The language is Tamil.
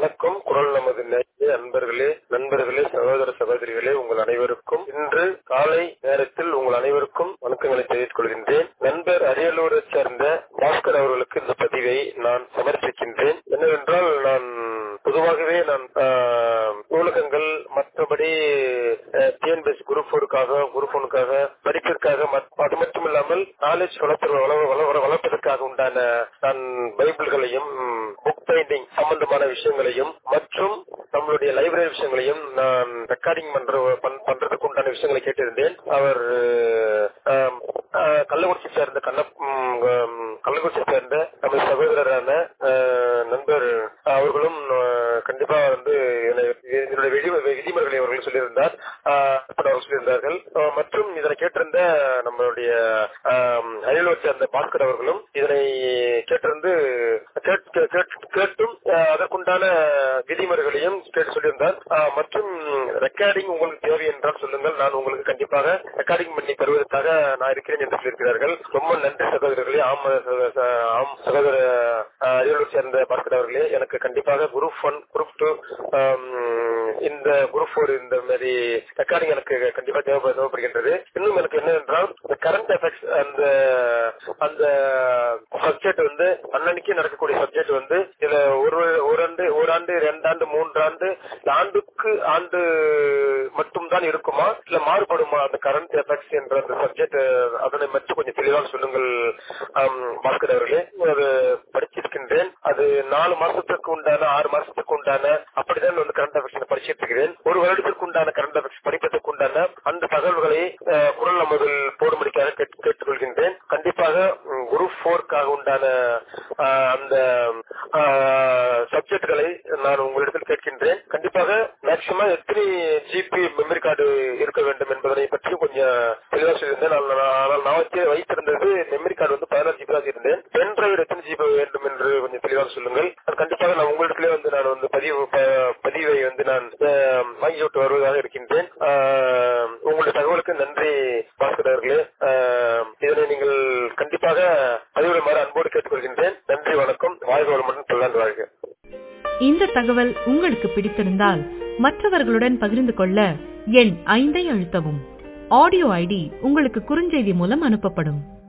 வணக்கம் குரல் நமது நேய அன்பர்களே நண்பர்களே சகோதர சகோதரிகளே உங்கள் அனைவருக்கும் இன்று காலை நேரத்தில் உங்கள் அனைவருக்கும் வணக்கங்களை தெரிவித்துக் கொள்கின்றேன் நண்பர் அரியலூரை சேர்ந்த பாஸ்கர் அவர்களுக்கு இந்த பதிவை நான் சமர்ப்பிக்கின்றேன் என்னவென்றால் நான் பொதுவாகவே நான் ஆஹ், நூலகங்கள் மற்றபடி டிஎன்பிஎஸ் குரூப் ஃபோருக்காக குரூப் ஒனுக்காக படிப்பிற்காக மத்- அது மட்டும் இல்லாமல் நாலேஜ் வளர்த்து வள- வள- வள- வளர்ப்பதற்காக உண்டான நான் பைபிள்களையும் புக் பைண்டிங் சம்பந்தமான விஷயங்களையும் மற்றும் நம்மளுடைய லைப்ரரி விஷயங்களையும் நான் ரெக்கார்டிங் பண்ற பண்- பண்றதுக்கு உண்டான விஷயங்களை கேட்டிருந்தேன் அவர் ஆம், ஆஹ், கள்ளக்குறிச்சி சேர்ந்த கண்ணப் ம், ம், கள்ளக்குறிச்சி சேர்ந்த நமது சகோதரரான ஆஹ், நண்பர் அவர்களும் ஆஹ், கண்டிப்பா வந்து என்னை- இதனுடைய விதி விதிமுறைகளை அவர்கள் சொல்லியிருந்தார் ஆஹ், அவர்கள் சொல்லியிருந்தார்கள் ஆஹ், மற்றும் இதனை கேட்டிருந்த நம்மளுடைய ஆம், அரியலூர் சேர்ந்த பாஸ்கர் அவர்களும் இதனை கேட்டிருந்து கேட்- கே- கேட்- கேட்டும் ஆஹ், அதற்குண்டான விதிமுறைகளையும் கேட்டு சொல்லியிருந்தார் ஆஹ், மற்றும் ரெக்கார்டிங் உங்களுக்கு தேவை என்றால் சொல்லுங்கள் நான் உங்களுக்கு கண்டிப்பாக ரெக்கார்டிங் பண்ணி தருவதற்காக நான் இருக்கிறேன் என்று சொல்லியிருக்கிறார்கள் ரொம்ப நன்றி சகோதரர்களே ஆம் சகோ- ச- ஆம் சகோதர ஆஹ், அரியலூர் சேர்ந்த பாஸ்கர் அவர்களே எனக்கு கண்டிப்பாக குரூப் ஒன் குரூப் டூ இந்த குரூப் ஃபோர் இந்த மாதிரி ரெக்கார்டிங் எனக்கு கண்டிப்பா தேவைப்பட- தேவைப்படுகின்றது இன்னும் எனக்கு என்னவென்றால் இந்த கரண்ட் எஃபெக்ட்ஸ் அந்த அந்த சப்ஜெக்ட் வந்து அன்னன்னைக்கு நடக்கக்கூடிய சப்ஜெக்ட் வந்து இதுல ஒரு ஒரு ஆண்டு ஓராண்டு ரெண்டாண்டு மூன்றாண்டு இல்ல ஆண்டுக்கு ஆண்டு மட்டும் தான் இருக்குமா இல்ல மாறுபடுமா அந்த கரண்ட் எஃபெக்ட்ஸ் என்ற அந்த சப்ஜெக்ட் அதனை மட்டும் கொஞ்சம் தெளிவாக சொல்லுங்கள் ஆம், பாஸ்கர் அவர்களே அது படிச்சிருக்கின்றேன் அது நாலு மாசத்துக்கு உண்டான ஆறு மாசத்துக்கு உண்டான அப்படிதான் வந்து கரண்ட் அஃபேர்ஸ் படிச்சிட்டு இருக்கிறேன் ஒரு வருடத்திற்கு உண்டான கரண்ட் அஃபேர்ஸ் படிப்பதற்கு உண்டான அந்த தகவல்களை அஹ், குரல் நமதில் போடும்படிக்காக கேட்டு- கேட்டுக்கொள்கின்றேன் கண்டிப்பாக ம், குரூப் போர்க்காக உண்டான அஹ், அந்த சப்ஜெக்ட்களை நான் உங்களிடத்தில் கேட்கின்றேன் கண்டிப்பாக மேக்சிமம் எத்தனை ஜிபி மெமரி கார்டு இருக்க வேண்டும் என்பதனை பற்றி கொஞ்சம் தெளிவாக சொல்லியிருந்தேன் ஆனால் நான் ஆனால் நான் வச்சு வைத்திருந்தது மெமரி கார்டு வந்து பதினாறு ஜிபி தான் இருந்தேன் பென் டிரைவர் எத்தனை ஜிபி வேண்டும் என்று கொஞ்சம் தெளிவாக சொல்லுங்கள் அது கண்டிப்பாக நான் உங்களிடத்திலே வந்து நான் வந்து பதிவு ப- பதிவை வந்து நான் அஹ், வாங்கி விட்டு வருவதாக இருக்கின்றேன் அஹ், உங்களுடைய தகவலுக்கு நன்றி பாஸ்கர் அவர்களே அஹ், இதனை நீங்கள் கண்டிப்பாக பதிவிடுமாறு அன்போடு கேட்டுக்கொள்கின்றேன் நன்றி வணக்கம் வாழ்க வளமுடன் பல்லாண்டு வாழ்க இந்த தகவல் உங்களுக்கு பிடித்திருந்தால் மற்றவர்களுடன் பகிர்ந்து கொள்ள எண் ஐந்தை அழுத்தவும் ஆடியோ ஐடி உங்களுக்கு குறுஞ்செய்தி மூலம் அனுப்பப்படும்